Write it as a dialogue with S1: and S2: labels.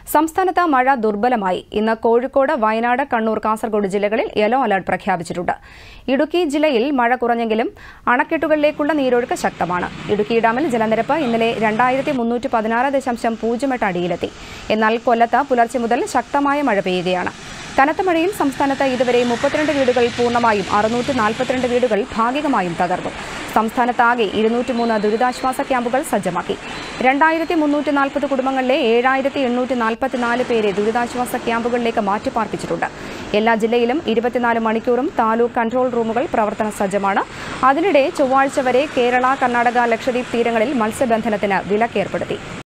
S1: സംസ്ഥാനത്ത് മഴ ദുർബലമായി ഇന്ന് കോഴിക്കോട് വയനാട് കണ്ണൂർ കാസർഗോഡ് ജില്ലകളിൽ യെല്ലോ അലർട്ട് പ്രഖ്യാപിച്ചിട്ടുണ്ട് ഇടുക്കി ജില്ലയിൽ മഴ കുറഞ്ഞെങ്കിലും അണക്കെട്ടുകളിലേക്കുള്ള നീരൊഴുക്ക് ശക്തമാണ് ഇടുക്കി ഡാമിൽ ജലനിരപ്പ് ഇന്നലെ രണ്ടായിരത്തി മുന്നൂറ്റി പതിനാറ് ദശാംശം പൂജ്യം എട്ട് അടിയിലെത്തി എന്നാൽ കൊല്ലത്ത് പുലർച്ചെ മുതൽ ശക്തമായ മഴ പെയ്യുകയാണ് കനത്ത മഴയിൽ സംസ്ഥാനത്ത് ഇതുവരെ മുപ്പത്തിരണ്ട് വീടുകൾ പൂർണ്ണമായും അറുന്നൂറ്റി നാൽപ്പത്തിരണ്ട് വീടുകൾ ഭാഗികമായും തകർന്നു സംസ്ഥാനത്താകെ ഇരുന്നൂറ്റി മൂന്ന് ദുരിതാശ്വാസ ക്യാമ്പുകൾ സജ്ജമാക്കി രണ്ടായിരത്തി മുന്നൂറ്റി നാൽപ്പത് കുടുംബങ്ങളിലെ ഏഴായിരത്തി എണ്ണൂറ്റി നാൽപ്പത്തിനാല് പേരെ ദുരിതാശ്വാസ ക്യാമ്പുകളിലേക്ക് മാറ്റിപ്പാർപ്പിച്ചിട്ടുണ്ട് എല്ലാ ജില്ലയിലും ഇരുപത്തിനാല് മണിക്കൂറും താലൂക്ക് കൺട്രോൾ റൂമുകൾ പ്രവർത്തന സജ്ജമാണ് അതിനിടെ ചൊവ്വാഴ്ച വരെ കേരള കർണാടക ലക്ഷദ്വീപ് തീരങ്ങളിൽ മത്സ്യബന്ധനത്തിന് വിലക്കേർപ്പെടുത്തി